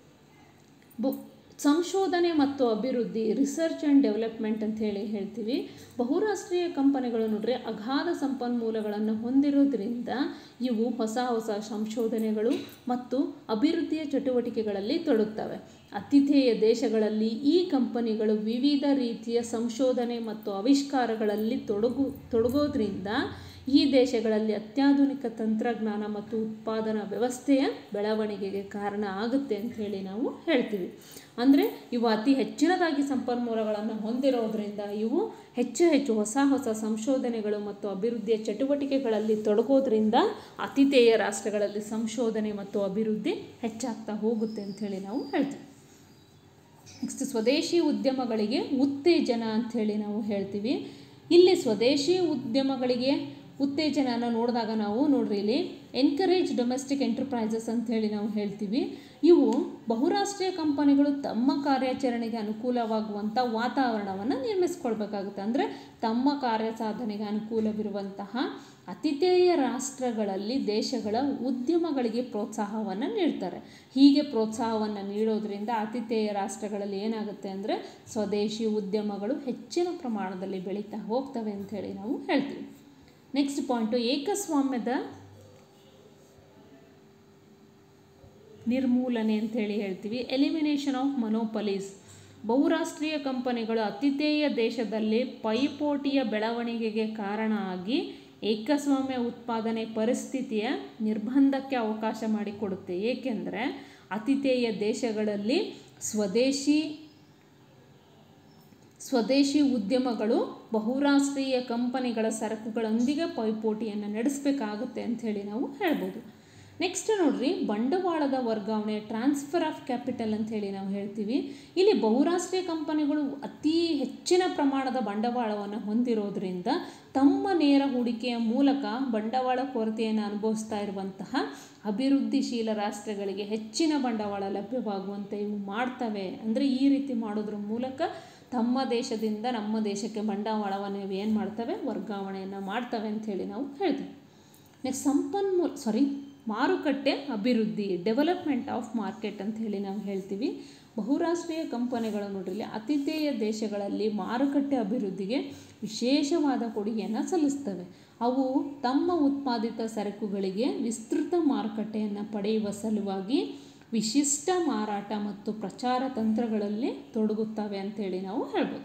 ಬು ಸಂಶೋಧನೆ ಮತ್ತು ಅಭಿವೃದ್ಧಿ ರಿಸರ್ಚ್ ಆ್ಯಂಡ್ ಡೆವಲಪ್ಮೆಂಟ್ ಅಂತ ಹೇಳಿ ಹೇಳ್ತೀವಿ ಬಹುರಾಷ್ಟ್ರೀಯ ಕಂಪನಿಗಳು ನೋಡ್ರಿ ಅಗಾಧ ಸಂಪನ್ಮೂಲಗಳನ್ನು ಹೊಂದಿರೋದ್ರಿಂದ ಇವು ಹೊಸ ಹೊಸ ಸಂಶೋಧನೆಗಳು ಮತ್ತು ಅಭಿವೃದ್ಧಿಯ ಚಟುವಟಿಕೆಗಳಲ್ಲಿ ತೊಡಗುತ್ತವೆ ಅತಿಥೇಯ ದೇಶಗಳಲ್ಲಿ ಈ ಕಂಪನಿಗಳು ವಿವಿಧ ರೀತಿಯ ಸಂಶೋಧನೆ ಮತ್ತು ಆವಿಷ್ಕಾರಗಳಲ್ಲಿ ತೊಡಗು ತೊಡಗೋದ್ರಿಂದ ಈ ದೇಶಗಳಲ್ಲಿ ಅತ್ಯಾಧುನಿಕ ತಂತ್ರಜ್ಞಾನ ಮತ್ತು ಉತ್ಪಾದನಾ ವ್ಯವಸ್ಥೆಯ ಬೆಳವಣಿಗೆಗೆ ಕಾರಣ ಆಗುತ್ತೆ ಅಂತ ಹೇಳಿ ನಾವು ಹೇಳ್ತೀವಿ ಅಂದರೆ ಇವು ಅತಿ ಹೆಚ್ಚಿನದಾಗಿ ಸಂಪನ್ಮೂಲಗಳನ್ನು ಹೊಂದಿರೋದ್ರಿಂದ ಇವು ಹೆಚ್ಚು ಹೆಚ್ಚು ಹೊಸ ಹೊಸ ಸಂಶೋಧನೆಗಳು ಮತ್ತು ಅಭಿವೃದ್ಧಿಯ ಚಟುವಟಿಕೆಗಳಲ್ಲಿ ತೊಡಗೋದ್ರಿಂದ ಅತಿಥೇಯ ರಾಷ್ಟ್ರಗಳಲ್ಲಿ ಸಂಶೋಧನೆ ಮತ್ತು ಅಭಿವೃದ್ಧಿ ಹೆಚ್ಚಾಗ್ತಾ ಹೋಗುತ್ತೆ ಅಂಥೇಳಿ ನಾವು ಹೇಳ್ತೀವಿ ನೆಕ್ಸ್ಟ್ ಸ್ವದೇಶಿ ಉದ್ಯಮಗಳಿಗೆ ಉತ್ತೇಜನ ಅಂಥೇಳಿ ನಾವು ಹೇಳ್ತೀವಿ ಇಲ್ಲಿ ಸ್ವದೇಶಿ ಉದ್ಯಮಗಳಿಗೆ ಉತ್ತೇಜನನ ನೋಡಿದಾಗ ನಾವು ನೋಡ್ರಿ ಇಲ್ಲಿ ಎನ್ಕರೇಜ್ ಡೊಮೆಸ್ಟಿಕ್ ಎಂಟರ್ಪ್ರೈಸಸ್ ಅಂತ ಹೇಳಿ ನಾವು ಹೇಳ್ತೀವಿ ಇವು ಬಹುರಾಷ್ಟ್ರೀಯ ಕಂಪನಿಗಳು ತಮ್ಮ ಕಾರ್ಯಾಚರಣೆಗೆ ಅನುಕೂಲವಾಗುವಂಥ ವಾತಾವರಣವನ್ನು ನಿರ್ಮಿಸ್ಕೊಳ್ಬೇಕಾಗುತ್ತೆ ಅಂದರೆ ತಮ್ಮ ಕಾರ್ಯಸಾಧನೆಗೆ ಅನುಕೂಲವಿರುವಂತಹ ಅತಿಥೇಯ ರಾಷ್ಟ್ರಗಳಲ್ಲಿ ದೇಶಗಳ ಉದ್ಯಮಗಳಿಗೆ ಪ್ರೋತ್ಸಾಹವನ್ನು ನೀಡ್ತಾರೆ ಹೀಗೆ ಪ್ರೋತ್ಸಾಹವನ್ನು ನೀಡೋದ್ರಿಂದ ಅತಿಥೇಯ ರಾಷ್ಟ್ರಗಳಲ್ಲಿ ಏನಾಗುತ್ತೆ ಅಂದರೆ ಸ್ವದೇಶಿ ಉದ್ಯಮಗಳು ಹೆಚ್ಚಿನ ಪ್ರಮಾಣದಲ್ಲಿ ಬೆಳೀತಾ ಹೋಗ್ತವೆ ಅಂಥೇಳಿ ನಾವು ಹೇಳ್ತೀವಿ ನೆಕ್ಸ್ಟ್ ಪಾಯಿಂಟು ಏಕಸ್ವಾಮ್ಯದ ನಿರ್ಮೂಲನೆ ಅಂತೇಳಿ ಹೇಳ್ತೀವಿ ಎಲಿಮಿನೇಷನ್ ಆಫ್ ಮನೋಪಲೀಸ್ ಬಹುರಾಷ್ಟ್ರೀಯ ಕಂಪನಿಗಳು ಅತಿಥೇಯ ದೇಶದಲ್ಲಿ ಪೈಪೋಟಿಯ ಬೆಳವಣಿಗೆಗೆ ಕಾರಣ ಆಗಿ ಏಕಸ್ವಾಮ್ಯ ಉತ್ಪಾದನೆ ಪರಿಸ್ಥಿತಿಯ ನಿರ್ಬಂಧಕ್ಕೆ ಅವಕಾಶ ಮಾಡಿಕೊಡುತ್ತೆ ಏಕೆಂದರೆ ಅತಿಥೇಯ ದೇಶಗಳಲ್ಲಿ ಸ್ವದೇಶಿ ಸ್ವದೇಶಿ ಉದ್ಯಮಗಳು ಬಹುರಾಷ್ಟ್ರೀಯ ಕಂಪನಿಗಳ ಸರಕುಗಳೊಂದಿಗೆ ಪೈಪೋಟಿಯನ್ನು ನಡೆಸಬೇಕಾಗುತ್ತೆ ಅಂಥೇಳಿ ನಾವು ಹೇಳ್ಬೋದು ನೆಕ್ಸ್ಟ್ ನೋಡ್ರಿ ಬಂಡವಾಳದ ವರ್ಗಾವಣೆ ಟ್ರಾನ್ಸ್ಫರ್ ಆಫ್ ಕ್ಯಾಪಿಟಲ್ ಅಂಥೇಳಿ ನಾವು ಹೇಳ್ತೀವಿ ಇಲ್ಲಿ ಬಹುರಾಷ್ಟ್ರೀಯ ಕಂಪನಿಗಳು ಅತಿ ಹೆಚ್ಚಿನ ಪ್ರಮಾಣದ ಬಂಡವಾಳವನ್ನು ಹೊಂದಿರೋದ್ರಿಂದ ತಮ್ಮ ನೇರ ಹೂಡಿಕೆಯ ಮೂಲಕ ಬಂಡವಾಳ ಕೊರತೆಯನ್ನು ಅನುಭವಿಸ್ತಾ ಇರುವಂತಹ ಅಭಿವೃದ್ಧಿಶೀಲ ರಾಷ್ಟ್ರಗಳಿಗೆ ಹೆಚ್ಚಿನ ಬಂಡವಾಳ ಲಭ್ಯವಾಗುವಂತೆ ಇವು ಮಾಡ್ತವೆ ಅಂದರೆ ಈ ರೀತಿ ಮಾಡೋದ್ರ ಮೂಲಕ ತಮ್ಮ ದೇಶದಿಂದ ನಮ್ಮ ದೇಶಕ್ಕೆ ಬಂಡವಾಳವನ್ನು ಇವು ಏನು ಮಾಡ್ತವೆ ವರ್ಗಾವಣೆಯನ್ನು ಮಾಡ್ತವೆ ಅಂಥೇಳಿ ನಾವು ಹೇಳ್ತೀವಿ ನೆಕ್ಸ್ಟ್ ಸಂಪನ್ಮೂಲ ಸಾರಿ ಮಾರುಕಟ್ಟೆ ಅಭಿವೃದ್ಧಿ ಡೆವಲಪ್ಮೆಂಟ್ ಆಫ್ ಮಾರ್ಕೆಟ್ ಅಂತ ಹೇಳಿ ನಾವು ಹೇಳ್ತೀವಿ ಬಹುರಾಷ್ಟ್ರೀಯ ಕಂಪನಿಗಳು ನೋಡ್ರಿ ಅತಿಥೇಯ ದೇಶಗಳಲ್ಲಿ ಮಾರುಕಟ್ಟೆ ಅಭಿವೃದ್ಧಿಗೆ ವಿಶೇಷವಾದ ಕೊಡುಗೆಯನ್ನು ಸಲ್ಲಿಸ್ತವೆ ಅವು ತಮ್ಮ ಉತ್ಪಾದಿತ ಸರಕುಗಳಿಗೆ ವಿಸ್ತೃತ ಮಾರುಕಟ್ಟೆಯನ್ನು ಪಡೆಯುವ ಸಲುವಾಗಿ ವಿಶಿಷ್ಟ ಮಾರಾಟ ಮತ್ತು ಪ್ರಚಾರ ತಂತ್ರಗಳಲ್ಲಿ ತೊಡಗುತ್ತವೆ ಅಂಥೇಳಿ ನಾವು ಹೇಳ್ಬೋದು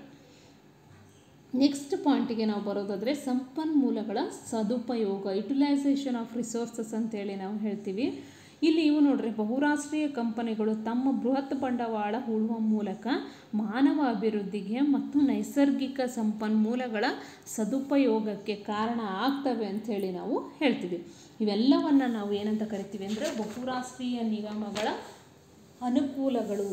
ನೆಕ್ಸ್ಟ್ ಪಾಯಿಂಟಿಗೆ ನಾವು ಬರೋದಾದರೆ ಸಂಪನ್ಮೂಲಗಳ ಸದುಪಯೋಗ ಯುಟಿಲೈಸೇಷನ್ ಆಫ್ ರಿಸೋರ್ಸಸ್ ಅಂತೇಳಿ ನಾವು ಹೇಳ್ತೀವಿ ಇಲ್ಲಿ ಇವು ನೋಡ್ರಿ ಬಹುರಾಷ್ಟ್ರೀಯ ಕಂಪನಿಗಳು ತಮ್ಮ ಬೃಹತ್ ಬಂಡವಾಳ ಹೂಡುವ ಮೂಲಕ ಮಾನವ ಅಭಿವೃದ್ಧಿಗೆ ಮತ್ತು ನೈಸರ್ಗಿಕ ಸಂಪನ್ಮೂಲಗಳ ಸದುಪಯೋಗಕ್ಕೆ ಕಾರಣ ಆಗ್ತವೆ ಅಂಥೇಳಿ ನಾವು ಹೇಳ್ತೀವಿ ಇವೆಲ್ಲವನ್ನು ನಾವು ಏನಂತ ಕರಿತೀವಿ ಅಂದರೆ ಬಹುರಾಷ್ಟ್ರೀಯ ನಿಗಮಗಳ ಅನುಕೂಲಗಳು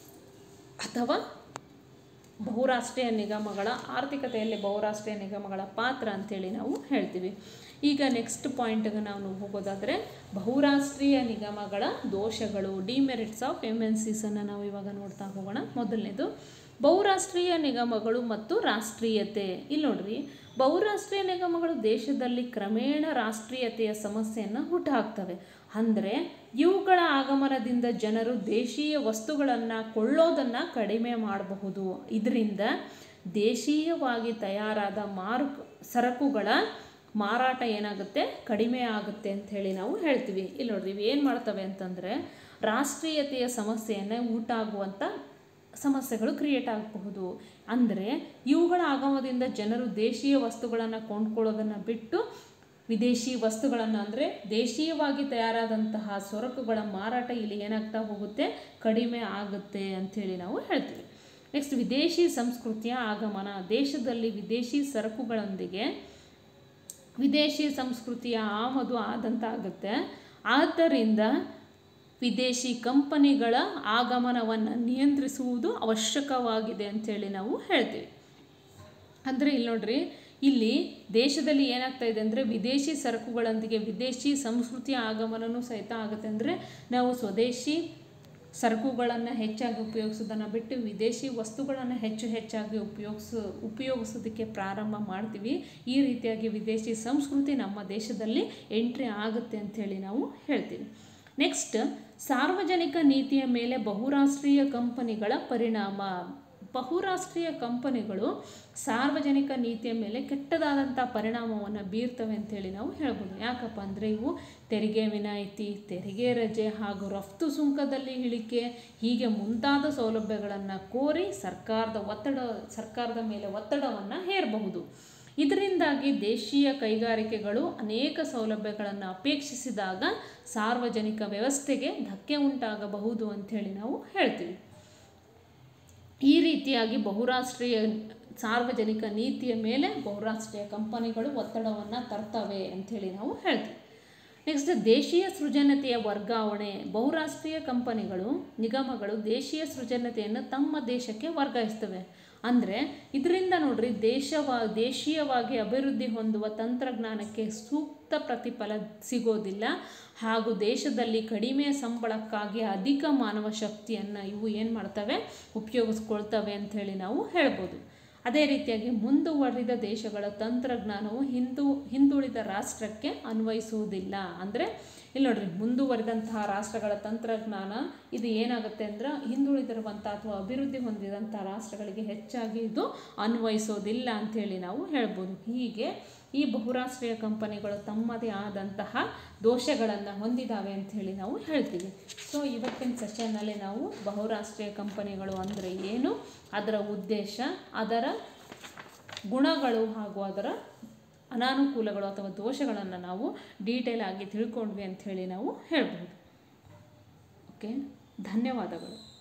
ಅಥವಾ ಬಹುರಾಷ್ಟ್ರೀಯ ನಿಗಮಗಳ ಆರ್ಥಿಕತೆಯಲ್ಲಿ ಬಹುರಾಷ್ಟ್ರೀಯ ನಿಗಮಗಳ ಪಾತ್ರ ಅಂತೇಳಿ ನಾವು ಹೇಳ್ತೀವಿ ಈಗ ನೆಕ್ಸ್ಟ್ ಪಾಯಿಂಟ್ಗೆ ನಾವು ಹೋಗೋದಾದರೆ ಬಹುರಾಷ್ಟ್ರೀಯ ನಿಗಮಗಳ ದೋಷಗಳು ಡಿಮೆರಿಟ್ಸ್ ಆಫ್ ಎಮ್ ಎನ್ ಸಿಸನ್ನು ನಾವು ಇವಾಗ ನೋಡ್ತಾ ಹೋಗೋಣ ಮೊದಲನೇದು ಬಹುರಾಷ್ಟ್ರೀಯ ನಿಗಮಗಳು ಮತ್ತು ರಾಷ್ಟ್ರೀಯತೆ ಇಲ್ಲಿ ನೋಡ್ರಿ ಬಹುರಾಷ್ಟ್ರೀಯ ನಿಗಮಗಳು ದೇಶದಲ್ಲಿ ಕ್ರಮೇಣ ರಾಷ್ಟ್ರೀಯತೆಯ ಸಮಸ್ಯೆಯನ್ನು ಹುಟ್ಟುಹಾಕ್ತವೆ ಅಂದರೆ ಇವುಗಳ ಆಗಮನದಿಂದ ಜನರು ದೇಶೀಯ ವಸ್ತುಗಳನ್ನು ಕೊಳ್ಳೋದನ್ನು ಕಡಿಮೆ ಮಾಡಬಹುದು ಇದರಿಂದ ದೇಶೀಯವಾಗಿ ತಯಾರಾದ ಮಾರು ಸರಕುಗಳ ಮಾರಾಟ ಏನಾಗುತ್ತೆ ಕಡಿಮೆ ಆಗುತ್ತೆ ಅಂತ ಹೇಳಿ ನಾವು ಹೇಳ್ತೀವಿ ಇಲ್ಲಿ ನೋಡ್ರಿ ಇವು ಏನು ಮಾಡ್ತವೆ ಅಂತಂದರೆ ರಾಷ್ಟ್ರೀಯತೆಯ ಸಮಸ್ಯೆಯನ್ನು ಉಂಟಾಗುವಂಥ ಸಮಸ್ಯೆಗಳು ಕ್ರಿಯೇಟ್ ಆಗಬಹುದು ಅಂದರೆ ಇವುಗಳ ಆಗಮನದಿಂದ ಜನರು ದೇಶೀಯ ವಸ್ತುಗಳನ್ನು ಕೊಂಡ್ಕೊಳ್ಳೋದನ್ನು ಬಿಟ್ಟು ವಿದೇಶಿ ವಸ್ತುಗಳನ್ನು ಅಂದರೆ ದೇಶೀಯವಾಗಿ ತಯಾರಾದಂತಹ ಸರಕುಗಳ ಮಾರಾಟ ಇಲ್ಲಿ ಏನಾಗ್ತಾ ಹೋಗುತ್ತೆ ಕಡಿಮೆ ಆಗುತ್ತೆ ಅಂಥೇಳಿ ನಾವು ಹೇಳ್ತೀವಿ ನೆಕ್ಸ್ಟ್ ವಿದೇಶಿ ಸಂಸ್ಕೃತಿಯ ಆಗಮನ ದೇಶದಲ್ಲಿ ವಿದೇಶಿ ಸರಕುಗಳೊಂದಿಗೆ ವಿದೇಶಿ ಸಂಸ್ಕೃತಿಯ ಆಮದು ಆದಂತಾಗುತ್ತೆ ಆದ್ದರಿಂದ ವಿದೇಶಿ ಕಂಪನಿಗಳ ಆಗಮನವನ್ನು ನಿಯಂತ್ರಿಸುವುದು ಅವಶ್ಯಕವಾಗಿದೆ ಅಂಥೇಳಿ ನಾವು ಹೇಳ್ತೀವಿ ಅಂದರೆ ಇಲ್ಲಿ ನೋಡ್ರಿ ಇಲ್ಲಿ ದೇಶದಲ್ಲಿ ಏನಾಗ್ತಾ ಇದೆ ಅಂದರೆ ವಿದೇಶಿ ಸರಕುಗಳೊಂದಿಗೆ ವಿದೇಶಿ ಸಂಸ್ಕೃತಿಯ ಆಗಮನವೂ ಸಹಿತ ಆಗುತ್ತೆ ಅಂದರೆ ನಾವು ಸ್ವದೇಶಿ ಸರಕುಗಳನ್ನು ಹೆಚ್ಚಾಗಿ ಉಪಯೋಗಿಸೋದನ್ನು ಬಿಟ್ಟು ವಿದೇಶಿ ವಸ್ತುಗಳನ್ನು ಹೆಚ್ಚು ಹೆಚ್ಚಾಗಿ ಉಪಯೋಗಿಸ ಉಪಯೋಗಿಸೋದಕ್ಕೆ ಪ್ರಾರಂಭ ಮಾಡ್ತೀವಿ ಈ ರೀತಿಯಾಗಿ ವಿದೇಶಿ ಸಂಸ್ಕೃತಿ ನಮ್ಮ ದೇಶದಲ್ಲಿ ಎಂಟ್ರಿ ಆಗುತ್ತೆ ಅಂಥೇಳಿ ನಾವು ಹೇಳ್ತೀವಿ ನೆಕ್ಸ್ಟ್ ಸಾರ್ವಜನಿಕ ನೀತಿಯ ಮೇಲೆ ಬಹುರಾಷ್ಟ್ರೀಯ ಕಂಪನಿಗಳ ಪರಿಣಾಮ ಬಹುರಾಷ್ಟ್ರೀಯ ಕಂಪನಿಗಳು ಸಾರ್ವಜನಿಕ ನೀತಿಯ ಮೇಲೆ ಕೆಟ್ಟದಾದಂಥ ಪರಿಣಾಮವನ್ನು ಬೀರ್ತವೆ ಅಂತೇಳಿ ನಾವು ಹೇಳ್ಬೋದು ಯಾಕಪ್ಪ ಅಂದರೆ ಇವು ತೆರಿಗೆ ವಿನಾಯಿತಿ ತೆರಿಗೆ ರಜೆ ಹಾಗೂ ರಫ್ತು ಸುಂಕದಲ್ಲಿ ಇಳಿಕೆ ಹೀಗೆ ಮುಂತಾದ ಸೌಲಭ್ಯಗಳನ್ನು ಕೋರಿ ಸರ್ಕಾರದ ಒತ್ತಡ ಸರ್ಕಾರದ ಮೇಲೆ ಒತ್ತಡವನ್ನು ಹೇರಬಹುದು ಇದರಿಂದಾಗಿ ದೇಶೀಯ ಕೈಗಾರಿಕೆಗಳು ಅನೇಕ ಸೌಲಭ್ಯಗಳನ್ನು ಅಪೇಕ್ಷಿಸಿದಾಗ ಸಾರ್ವಜನಿಕ ವ್ಯವಸ್ಥೆಗೆ ಧಕ್ಕೆ ಉಂಟಾಗಬಹುದು ಅಂಥೇಳಿ ನಾವು ಹೇಳ್ತೀವಿ ಈ ರೀತಿಯಾಗಿ ಬಹುರಾಷ್ಟ್ರೀಯ ಸಾರ್ವಜನಿಕ ನೀತಿಯ ಮೇಲೆ ಬಹುರಾಷ್ಟ್ರೀಯ ಕಂಪನಿಗಳು ಒತ್ತಡವನ್ನು ತರ್ತವೆ ಅಂಥೇಳಿ ನಾವು ಹೇಳ್ತೀವಿ ನೆಕ್ಸ್ಟ್ ದೇಶೀಯ ಸೃಜನತೆಯ ವರ್ಗಾವಣೆ ಬಹುರಾಷ್ಟ್ರೀಯ ಕಂಪನಿಗಳು ನಿಗಮಗಳು ದೇಶೀಯ ಸೃಜನತೆಯನ್ನು ತಮ್ಮ ದೇಶಕ್ಕೆ ವರ್ಗಾಯಿಸ್ತವೆ ಅಂದರೆ ಇದರಿಂದ ನೋಡ್ರಿ ದೇಶವ ದೇಶೀಯವಾಗಿ ಅಭಿವೃದ್ಧಿ ಹೊಂದುವ ತಂತ್ರಜ್ಞಾನಕ್ಕೆ ಸೂಕ್ತ ಪ್ರತಿಫಲ ಸಿಗೋದಿಲ್ಲ ಹಾಗೂ ದೇಶದಲ್ಲಿ ಕಡಿಮೆ ಸಂಬಳಕ್ಕಾಗಿ ಅಧಿಕ ಮಾನವ ಶಕ್ತಿಯನ್ನು ಇವು ಏನು ಮಾಡ್ತವೆ ಉಪಯೋಗಿಸ್ಕೊಳ್ತವೆ ಅಂಥೇಳಿ ನಾವು ಹೇಳ್ಬೋದು ಅದೇ ರೀತಿಯಾಗಿ ಮುಂದುವರಿದ ದೇಶಗಳ ತಂತ್ರಜ್ಞಾನವು ಹಿಂದು ಹಿಂದುಳಿದ ರಾಷ್ಟ್ರಕ್ಕೆ ಅನ್ವಯಿಸುವುದಿಲ್ಲ ಅಂದರೆ ಇಲ್ಲಿ ನೋಡ್ರಿ ಮುಂದುವರಿದಂತಹ ರಾಷ್ಟ್ರಗಳ ತಂತ್ರಜ್ಞಾನ ಇದು ಏನಾಗುತ್ತೆ ಅಂದ್ರೆ ಹಿಂದುಳಿದಿರುವಂಥ ಅಥವಾ ಅಭಿವೃದ್ಧಿ ಹೊಂದಿದಂಥ ರಾಷ್ಟ್ರಗಳಿಗೆ ಹೆಚ್ಚಾಗಿ ಇದು ಅನ್ವಯಿಸೋದಿಲ್ಲ ಅಂಥೇಳಿ ನಾವು ಹೇಳ್ಬೋದು ಹೀಗೆ ಈ ಬಹುರಾಷ್ಟ್ರೀಯ ಕಂಪನಿಗಳು ತಮ್ಮದೇ ಆದಂತಹ ದೋಷಗಳನ್ನು ಹೊಂದಿದ್ದಾವೆ ಅಂಥೇಳಿ ನಾವು ಹೇಳ್ತೀವಿ ಸೊ ಇವತ್ತಿನ ಸೆಷನ್ನಲ್ಲಿ ನಾವು ಬಹುರಾಷ್ಟ್ರೀಯ ಕಂಪನಿಗಳು ಅಂದರೆ ಏನು ಅದರ ಉದ್ದೇಶ ಅದರ ಗುಣಗಳು ಹಾಗೂ ಅದರ ಅನಾನುಕೂಲಗಳು ಅಥವಾ ದೋಷಗಳನ್ನು ನಾವು ಡೀಟೇಲ್ ಆಗಿ ತಿಳ್ಕೊಂಡ್ವಿ ಅಂಥೇಳಿ ನಾವು ಹೇಳ್ಬೋದು ಓಕೆ ಧನ್ಯವಾದಗಳು